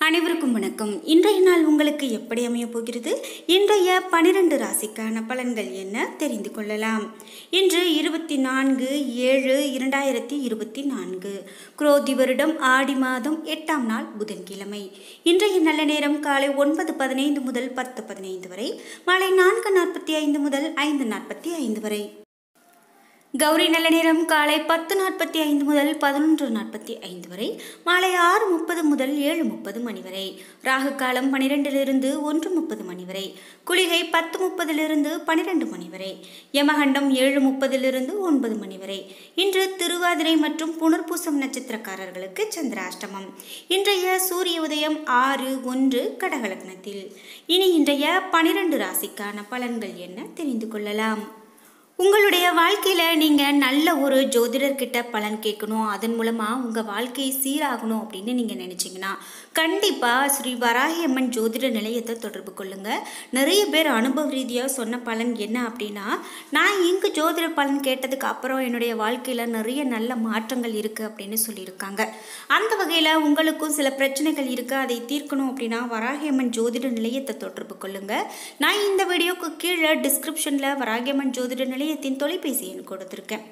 அனைவருக்கும் வணக்கம் இன்றைய நாள் உங்களுக்கு எப்படி அமையப் போகிறது இன்றைய பனிரெண்டு ராசிக்கான பலன்கள் என்ன தெரிந்து கொள்ளலாம் இன்று இருபத்தி நான்கு ஏழு இரண்டாயிரத்தி இருபத்தி நான்கு குரோதி வருடம் ஆடி மாதம் எட்டாம் நாள் புதன்கிழமை இன்றைய நல்ல நேரம் காலை ஒன்பது பதினைந்து முதல் பத்து பதினைந்து வரை மாலை நான்கு நாற்பத்தி ஐந்து முதல் ஐந்து நாற்பத்தி ஐந்து வரை கௌரி நல்ல நேரம் காலை பத்து நாற்பத்தி ஐந்து முதல் பதினொன்று நாற்பத்தி ஐந்து வரை மாலை ஆறு முப்பது முதல் ஏழு முப்பது மணி வரை ராகு காலம் பனிரெண்டிலிருந்து ஒன்று முப்பது மணி வரை குளிகை பத்து முப்பதிலிருந்து பனிரெண்டு மணி வரை யமகண்டம் ஏழு முப்பதிலிருந்து ஒன்பது மணி வரை இன்று திருவாதிரை மற்றும் புனர்பூசம் நட்சத்திரக்காரர்களுக்கு சந்திராஷ்டமம் இன்றைய சூரிய உதயம் ஆறு ஒன்று கடகலக்னத்தில் இனி இன்றைய பனிரெண்டு ராசிக்கான பலன்கள் என்ன தெரிந்து கொள்ளலாம் உங்களுடைய வாழ்க்கையில் நீங்கள் நல்ல ஒரு ஜோதிடர்கிட்ட பலன் கேட்கணும் அதன் மூலமாக உங்கள் வாழ்க்கை சீராகணும் அப்படின்னு நீங்கள் நினச்சிங்கன்னா கண்டிப்பாக ஸ்ரீ வராகி அம்மன் ஜோதிட நிலையத்தை தொடர்பு கொள்ளுங்கள் நிறைய பேர் அனுபவ ரீதியாக சொன்ன பலன் என்ன அப்படின்னா நான் இங்கு ஜோதிட பலன் கேட்டதுக்கு அப்புறம் என்னுடைய வாழ்க்கையில் நிறைய நல்ல மாற்றங்கள் இருக்குது அப்படின்னு சொல்லியிருக்காங்க அந்த வகையில் உங்களுக்கும் சில பிரச்சனைகள் இருக்குது அதை தீர்க்கணும் அப்படின்னா வராகி அம்மன் ஜோதிட நிலையத்தை தொடர்பு கொள்ளுங்கள் நான் இந்த வீடியோக்கு கீழே டிஸ்கிரிப்ஷனில் வராகி அம்மன் ஜோதிட நிலையத்தின் தொலைபேசி எண் கொடுத்துருக்கேன்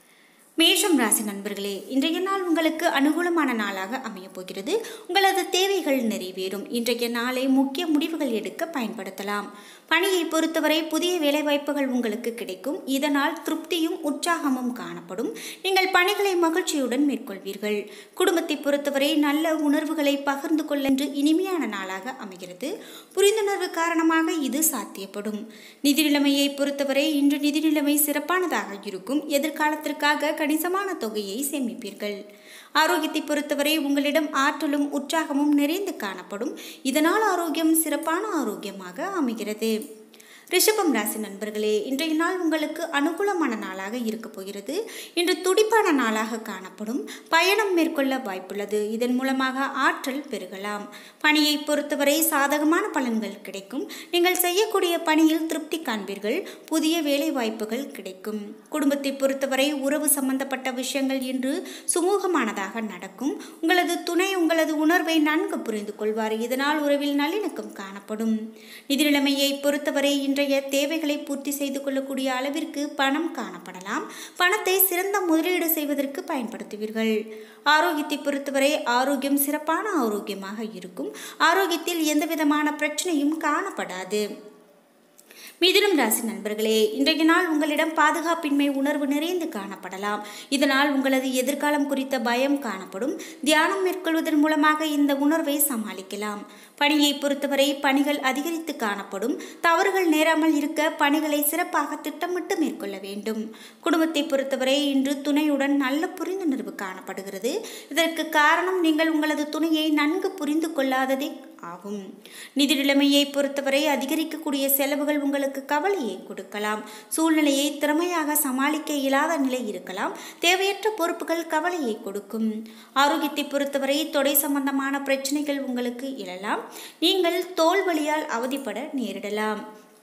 மேஷம் ராசி நண்பர்களே இன்றைய நாள் உங்களுக்கு அனுகூலமான நாளாக அமையப் போகிறது உங்களது தேவைகள் நிறைவேறும் இன்றைய நாளை முக்கிய முடிவுகள் எடுக்க பயன்படுத்தலாம் பணியை பொறுத்தவரை புதிய வேலைவாய்ப்புகள் உங்களுக்கு கிடைக்கும் இதனால் திருப்தியும் உற்சாகமும் காணப்படும் நீங்கள் பணிகளை மகிழ்ச்சியுடன் மேற்கொள்வீர்கள் குடும்பத்தை பொறுத்தவரை நல்ல உணர்வுகளை பகிர்ந்து கொள்ளென்று இனிமையான நாளாக அமைகிறது புரிந்துணர்வு காரணமாக இது சாத்தியப்படும் நிதி நிலைமையை பொறுத்தவரை இன்று நிதி நிலைமை சிறப்பானதாக இருக்கும் எதிர்காலத்திற்காக கணிசமான தொகையை சேமிப்பீர்கள் ஆரோக்கியத்தை பொறுத்தவரை உங்களிடம் ஆற்றலும் உற்சாகமும் நிறைந்து காணப்படும் இதனால் ஆரோக்கியம் சிறப்பான ஆரோக்கியமாக அமைகிறது ரிஷபம் ராசி நண்பர்களே இன்றைய நாள் உங்களுக்கு அனுகூலமான நாளாக இருக்கப் போகிறது இன்று துடிப்பான நாளாக காணப்படும் பயணம் மேற்கொள்ள வாய்ப்புள்ளது இதன் மூலமாக ஆற்றல் பெருகலாம் பணியை பொறுத்தவரை சாதகமான பலன்கள் கிடைக்கும் நீங்கள் செய்யக்கூடிய பணியில் திருப்தி காண்பீர்கள் புதிய வேலை வாய்ப்புகள் கிடைக்கும் குடும்பத்தை பொறுத்தவரை உறவு சம்பந்தப்பட்ட விஷயங்கள் இன்று சுமூகமானதாக நடக்கும் உங்களது துணை உங்களது உணர்வை நன்கு புரிந்து கொள்வார் இதனால் உறவில் நல்லிணக்கம் காணப்படும் நிதி நிலைமையை பொறுத்தவரை இன்றைய தேவைகளை பூர்த்தி செய்து கொள்ளக்கூடிய அளவிற்கு பணம் காணப்படலாம் பணத்தை சிறந்த முதலீடு செய்வதற்கு பயன்படுத்துவீர்கள் ஆரோக்கியத்தை பொறுத்தவரை ஆரோக்கியம் சிறப்பான ஆரோக்கியமாக இருக்கும் ஆரோக்கியத்தில் எந்த விதமான பிரச்சனையும் காணப்படாது மிதுனம் ராசி நண்பர்களே இன்றைய நாள் உங்களிடம் பாதுகாப்பின்மை உணர்வு நிறைந்து காணப்படலாம் இதனால் உங்களது எதிர்காலம் குறித்த பயம் காணப்படும் தியானம் மேற்கொள்வதன் மூலமாக இந்த உணர்வை சமாளிக்கலாம் பணியை பொறுத்தவரை பணிகள் அதிகரித்து காணப்படும் தவறுகள் நேராமல் இருக்க பணிகளை சிறப்பாக திட்டமிட்டு மேற்கொள்ள வேண்டும் குடும்பத்தை பொறுத்தவரை இன்று துணையுடன் நல்ல புரிந்துணர்வு காணப்படுகிறது இதற்கு காரணம் நீங்கள் உங்களது துணையை நன்கு புரிந்து கொள்ளாததே ஆகும் நிதி நிலைமையை பொறுத்தவரை அதிகரிக்கக்கூடிய செலவுகள் உங்களுக்கு கவலையை கொடுக்கலாம் சூழ்நிலையை திறமையாக சமாளிக்க இயலாத நிலை இருக்கலாம் தேவையற்ற பொறுப்புகள் கவலையை கொடுக்கும் ஆரோக்கியத்தை பொறுத்தவரை தொடை சம்பந்தமான பிரச்சனைகள் உங்களுக்கு எழலாம் நீங்கள் தோல் வலியால் அவதிப்பட நேரிடலாம்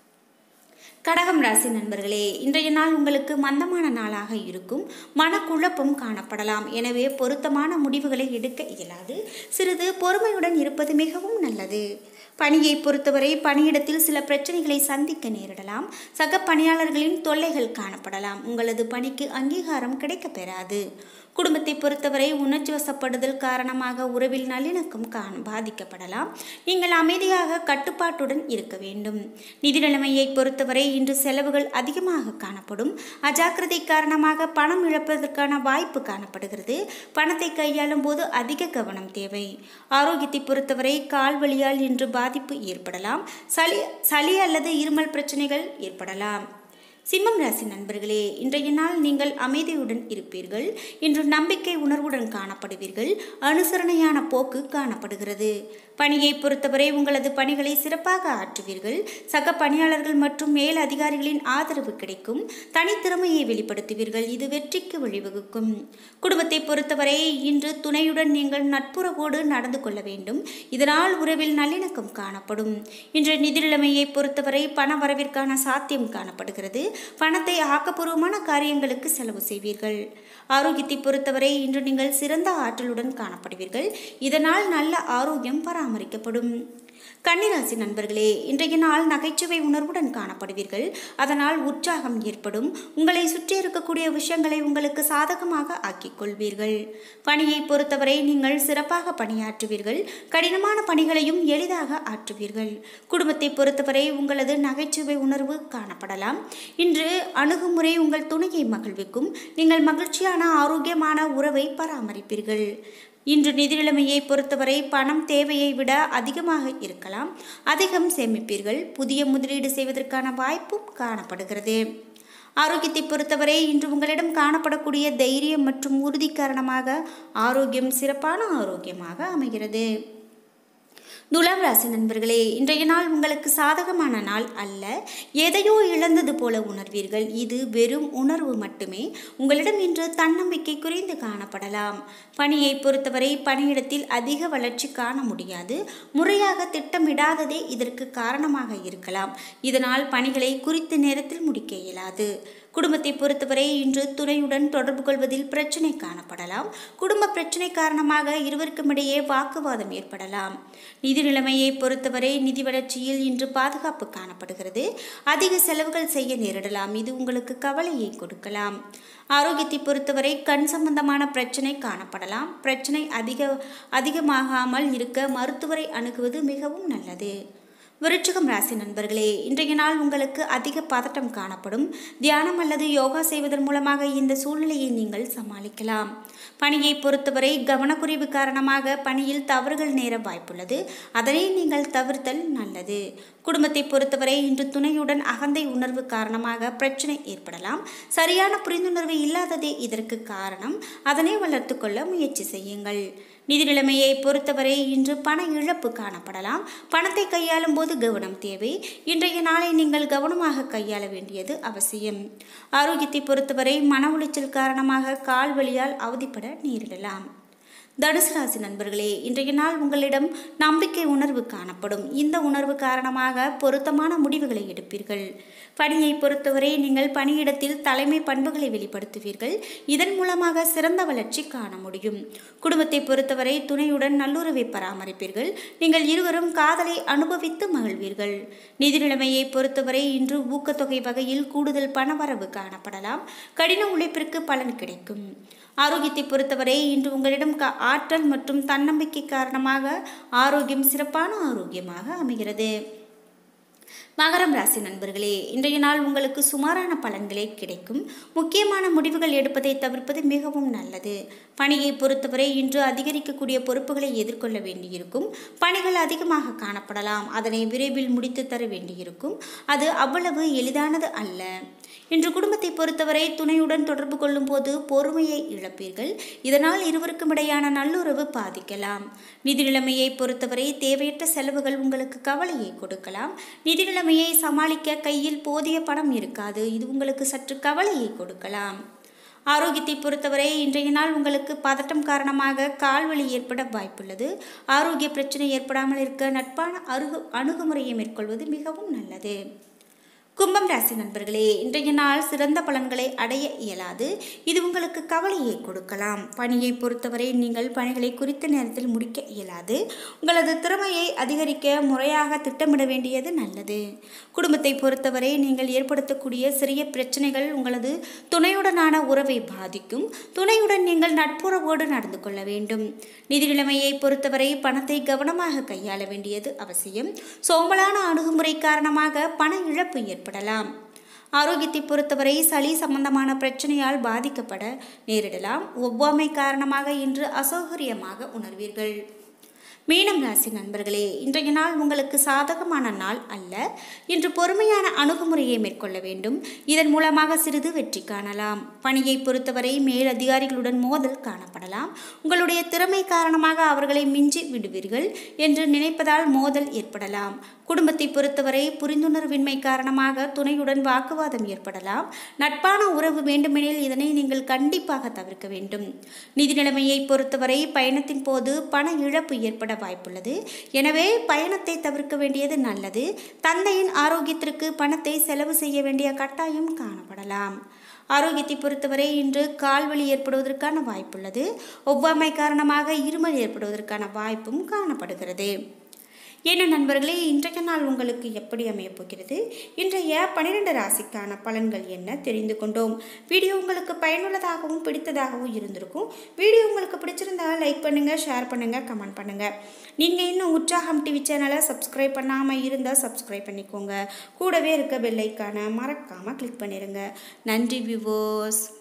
கடகம் ராசி நண்பர்களே இன்றைய நாள் உங்களுக்கு மந்தமான நாளாக இருக்கும் மனக்குழப்பம் காணப்படலாம் எனவே பொருத்தமான முடிவுகளை எடுக்க இயலாது சிறிது பொறுமையுடன் இருப்பது மிகவும் நல்லது பணியை பொறுத்தவரை பணியிடத்தில் சில பிரச்சனைகளை சந்திக்க நேரிடலாம் சக பணியாளர்களின் தொல்லைகள் காணப்படலாம் உங்களது பணிக்கு அங்கீகாரம் கிடைக்கப் பெறாது குடும்பத்தை பொறுத்தவரை உணர்ச்சி வசப்படுதல் காரணமாக உறவில் நல்லிணக்கம் காண பாதிக்கப்படலாம் நீங்கள் அமைதியாக கட்டுப்பாட்டுடன் இருக்க வேண்டும் நிதி நிலைமையை பொறுத்தவரை இன்று செலவுகள் அதிகமாக காணப்படும் அஜாக்கிரதை காரணமாக பணம் இழப்பதற்கான வாய்ப்பு காணப்படுகிறது பணத்தை கையாளும் போது அதிக கவனம் தேவை ஆரோக்கியத்தை பொறுத்தவரை கால் வலியால் இன்று பாதிப்பு ஏற்படலாம் சளி சளி அல்லது இருமல் பிரச்சனைகள் ஏற்படலாம் சிம்மம் ராசி நண்பர்களே இன்றைய நாள் நீங்கள் அமைதியுடன் இருப்பீர்கள் இன்று நம்பிக்கை உணர்வுடன் காணப்படுவீர்கள் அனுசரணையான போக்கு காணப்படுகிறது பணியை பொறுத்தவரை உங்களது பணிகளை சிறப்பாக ஆற்றுவீர்கள் சக பணியாளர்கள் மற்றும் மேல் அதிகாரிகளின் ஆதரவு கிடைக்கும் தனித்திறமையை வெளிப்படுத்துவீர்கள் இது வெற்றிக்கு வழிவகுக்கும் குடும்பத்தை பொறுத்தவரை இன்று துணையுடன் நீங்கள் நட்புறவோடு நடந்து கொள்ள வேண்டும் இதனால் உறவில் நல்லிணக்கம் காணப்படும் இன்று நிதி நிலைமையை பொறுத்தவரை பண வரவிற்கான சாத்தியம் காணப்படுகிறது பணத்தை ஆக்கப்பூர்வமான காரியங்களுக்கு செலவு செய்வீர்கள் ஆரோக்கியத்தை பொறுத்தவரை இன்று நீங்கள் சிறந்த ஆற்றலுடன் காணப்படுவீர்கள் இதனால் நல்ல ஆரோக்கியம் பராமரிக்கப்படும் கன்னிராசி நண்பர்களே இன்றைய நாள் நகைச்சுவை உணர்வுடன் காணப்படுவீர்கள் அதனால் உற்சாகம் ஏற்படும் உங்களை சுற்றி இருக்கக்கூடிய விஷயங்களை உங்களுக்கு சாதகமாக ஆக்கிக் கொள்வீர்கள் பணியை பொறுத்தவரை நீங்கள் சிறப்பாக பணியாற்றுவீர்கள் கடினமான பணிகளையும் எளிதாக ஆற்றுவீர்கள் குடும்பத்தை பொறுத்தவரை உங்களது நகைச்சுவை உணர்வு காணப்படலாம் இன்று அணுகுமுறை உங்கள் துணையை மகிழ்விக்கும் நீங்கள் மகிழ்ச்சியான ஆரோக்கியமான உறவை பராமரிப்பீர்கள் இன்று நிதி நிலைமையை பொறுத்தவரை பணம் தேவையை விட அதிகமாக இருக்கலாம் அதிகம் சேமிப்பீர்கள் புதிய முதலீடு செய்வதற்கான வாய்ப்பும் காணப்படுகிறது ஆரோக்கியத்தை பொறுத்தவரை இன்று உங்களிடம் காணப்படக்கூடிய தைரியம் மற்றும் உறுதி காரணமாக ஆரோக்கியம் சிறப்பான ஆரோக்கியமாக அமைகிறது துலாம் ராசி நண்பர்களே இன்றைய நாள் உங்களுக்கு சாதகமான நாள் அல்ல எதையோ இழந்தது போல உணர்வீர்கள் இது வெறும் உணர்வு மட்டுமே உங்களிடம் இன்று தன்னம்பிக்கை குறைந்து காணப்படலாம் பணியை பொறுத்தவரை பணியிடத்தில் அதிக வளர்ச்சி காண முடியாது முறையாக திட்டமிடாததே இதற்கு காரணமாக இருக்கலாம் இதனால் பணிகளை குறித்த நேரத்தில் முடிக்க இயலாது குடும்பத்தை பொறுத்தவரை இன்று துணையுடன் தொடர்பு கொள்வதில் பிரச்சனை காணப்படலாம் குடும்ப பிரச்சனை காரணமாக இருவருக்கும் இடையே வாக்குவாதம் ஏற்படலாம் நிதி நிலைமையை பொறுத்தவரை நிதி வளர்ச்சியில் இன்று பாதுகாப்பு காணப்படுகிறது அதிக செலவுகள் செய்ய நேரிடலாம் இது உங்களுக்கு கவலையை கொடுக்கலாம் ஆரோக்கியத்தை பொறுத்தவரை கண் சம்பந்தமான பிரச்சனை காணப்படலாம் பிரச்சனை அதிக அதிகமாகாமல் இருக்க மருத்துவரை அணுகுவது மிகவும் நல்லது விருச்சிகம் ராசி நண்பர்களே இன்றைய நாள் உங்களுக்கு அதிக பதட்டம் காணப்படும் தியானம் அல்லது யோகா செய்வதன் மூலமாக இந்த சூழ்நிலையை நீங்கள் சமாளிக்கலாம் பணியை பொறுத்தவரை கவனக்குறைவு காரணமாக பணியில் தவறுகள் நேர வாய்ப்புள்ளது அதனை நீங்கள் தவிர்த்தல் நல்லது குடும்பத்தை பொறுத்தவரை இன்று துணையுடன் அகந்தை உணர்வு காரணமாக பிரச்சனை ஏற்படலாம் சரியான புரிந்துணர்வு இல்லாததே இதற்கு காரணம் அதனை வளர்த்து கொள்ள முயற்சி செய்யுங்கள் நிதி நிலைமையை பொறுத்தவரை இன்று பண இழப்பு காணப்படலாம் பணத்தை கையாளும் போது கவனம் தேவை இன்றைய நாளை நீங்கள் கவனமாக கையாள வேண்டியது அவசியம் ஆரோக்கியத்தை பொறுத்தவரை மன உளைச்சல் காரணமாக கால் வலியால் அவதிப்பட நேரிடலாம் தனுசு ராசி நண்பர்களே இன்றைய நாள் உங்களிடம் நம்பிக்கை உணர்வு காணப்படும் இந்த உணர்வு காரணமாக பொருத்தமான முடிவுகளை எடுப்பீர்கள் பணியை பொறுத்தவரை நீங்கள் பணியிடத்தில் தலைமை பண்புகளை வெளிப்படுத்துவீர்கள் இதன் மூலமாக சிறந்த வளர்ச்சி காண முடியும் குடும்பத்தை பொறுத்தவரை துணையுடன் நல்லுறவை பராமரிப்பீர்கள் நீங்கள் இருவரும் காதலை அனுபவித்து மகிழ்வீர்கள் நிதி நிலைமையை பொறுத்தவரை இன்று ஊக்கத்தொகை வகையில் கூடுதல் பணவரவு காணப்படலாம் கடின உழைப்பிற்கு பலன் கிடைக்கும் ஆரோக்கியத்தை பொறுத்தவரை இன்று உங்களிடம் க ஆற்றல் மற்றும் தன்னம்பிக்கை காரணமாக ஆரோக்கியம் சிறப்பான ஆரோக்கியமாக அமைகிறது மகரம் ராசி நண்பர்களே இன்றைய நாள் உங்களுக்கு சுமாரான பலன்களே கிடைக்கும் முக்கியமான முடிவுகள் எடுப்பதை தவிர்ப்பது மிகவும் நல்லது பணியை பொறுத்தவரை இன்று அதிகரிக்கக்கூடிய பொறுப்புகளை எதிர்கொள்ள வேண்டியிருக்கும் பணிகள் அதிகமாக காணப்படலாம் அதனை விரைவில் முடித்து தர வேண்டியிருக்கும் அது அவ்வளவு எளிதானது அல்ல இன்று குடும்பத்தை பொறுத்தவரை துணையுடன் தொடர்பு கொள்ளும் போது பொறுமையை இழப்பீர்கள் இதனால் இருவருக்கும் இடையான நல்லுறவு பாதிக்கலாம் நிதி நிலைமையை பொறுத்தவரை தேவையற்ற செலவுகள் உங்களுக்கு கவலையை கொடுக்கலாம் நிதி நிலைமையை சமாளிக்க கையில் போதிய பணம் இருக்காது இது உங்களுக்கு சற்று கவலையை கொடுக்கலாம் ஆரோக்கியத்தை பொறுத்தவரை இன்றைய நாள் உங்களுக்கு பதட்டம் காரணமாக கால்வலி ஏற்பட வாய்ப்புள்ளது ஆரோக்கிய பிரச்சனை ஏற்படாமல் இருக்க நட்பான அருகு அணுகுமுறையை மேற்கொள்வது மிகவும் நல்லது கும்பம் ராசி நண்பர்களே இன்றைய நாள் சிறந்த பலன்களை அடைய இயலாது இது உங்களுக்கு கவலையை கொடுக்கலாம் பணியை பொறுத்தவரை நீங்கள் பணிகளை குறித்த நேரத்தில் முடிக்க இயலாது உங்களது திறமையை அதிகரிக்க முறையாக திட்டமிட வேண்டியது நல்லது குடும்பத்தை பொறுத்தவரை நீங்கள் ஏற்படுத்தக்கூடிய சிறிய பிரச்சனைகள் உங்களது துணையுடனான உறவை பாதிக்கும் துணையுடன் நீங்கள் நட்புறவோடு நடந்து கொள்ள வேண்டும் நிதி நிலைமையை பொறுத்தவரை பணத்தை கவனமாக கையாள வேண்டியது அவசியம் சோம்பலான அணுகுமுறை காரணமாக பண இழப்பு ஏற்படலாம் ஆரோக்கியத்தை பொறுத்தவரை சளி சம்பந்தமான பிரச்சனையால் பாதிக்கப்பட நேரிடலாம் ஒவ்வாமை காரணமாக இன்று அசௌகரியமாக உணர்வீர்கள் மீனம் ராசி நண்பர்களே இன்றைய நாள் உங்களுக்கு சாதகமான நாள் அல்ல இன்று பொறுமையான அணுகுமுறையை மேற்கொள்ள வேண்டும் இதன் மூலமாக சிறிது வெற்றி காணலாம் பணியை பொறுத்தவரை மேல் அதிகாரிகளுடன் மோதல் காணப்படலாம் உங்களுடைய திறமை காரணமாக அவர்களை மிஞ்சி விடுவீர்கள் என்று நினைப்பதால் மோதல் ஏற்படலாம் குடும்பத்தை பொறுத்தவரை புரிந்துணர்வின்மை காரணமாக துணையுடன் வாக்குவாதம் ஏற்படலாம் நட்பான உறவு வேண்டுமெனில் இதனை நீங்கள் கண்டிப்பாக தவிர்க்க வேண்டும் நிதி நிலைமையை பொறுத்தவரை பயணத்தின் போது பண இழப்பு ஏற்பட வாய்ப்புள்ளது எனவே பயணத்தை தவிர்க்க வேண்டியது நல்லது தந்தையின் ஆரோக்கியத்திற்கு பணத்தை செலவு செய்ய வேண்டிய கட்டாயம் காணப்படலாம் ஆரோக்கியத்தை பொறுத்தவரை இன்று கால்வலி ஏற்படுவதற்கான வாய்ப்புள்ளது ஒவ்வாமை காரணமாக இருமல் ஏற்படுவதற்கான வாய்ப்பும் காணப்படுகிறது என்ன நண்பர்களே இன்றைய நாள் உங்களுக்கு எப்படி அமையப் போகிறது இன்றைய பன்னிரெண்டு ராசிக்கான பலன்கள் என்ன தெரிந்து கொண்டோம் வீடியோ உங்களுக்கு பயனுள்ளதாகவும் பிடித்ததாகவும் இருந்திருக்கும் வீடியோ உங்களுக்கு பிடிச்சிருந்தா லைக் பண்ணுங்கள் ஷேர் பண்ணுங்கள் கமெண்ட் பண்ணுங்கள் நீங்கள் இன்னும் உற்சாகம் டிவி சேனலை சப்ஸ்கிரைப் பண்ணாமல் இருந்தால் சப்ஸ்கிரைப் பண்ணிக்கோங்க கூடவே இருக்க பெல்லைக்கான மறக்காமல் கிளிக் பண்ணிடுங்க நன்றி விவோஸ்